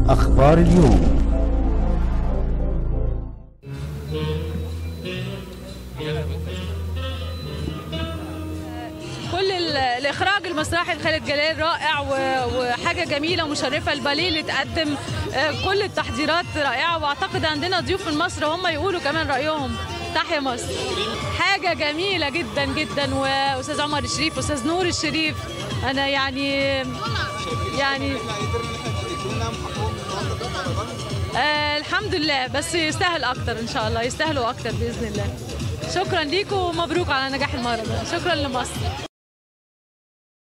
أخبار اليوم كل ال- الاخراج المسرحي لخالد جلال رائع و- وحاجه جميله ومشرفه الباليه اللي اتقدم آه، كل التحضيرات رائعه واعتقد عندنا ضيوف من مصر هم يقولوا كمان رايهم تحيا مصر حاجه جميله جدا جدا واستاذ عمر الشريف واستاذ نور الشريف انا يعني يعني آه الحمد لله بس يستاهل اكتر ان شاء الله يستاهلوا اكتر باذن الله شكرا ليكم ومبروك على نجاح المهرجان شكرا لمصر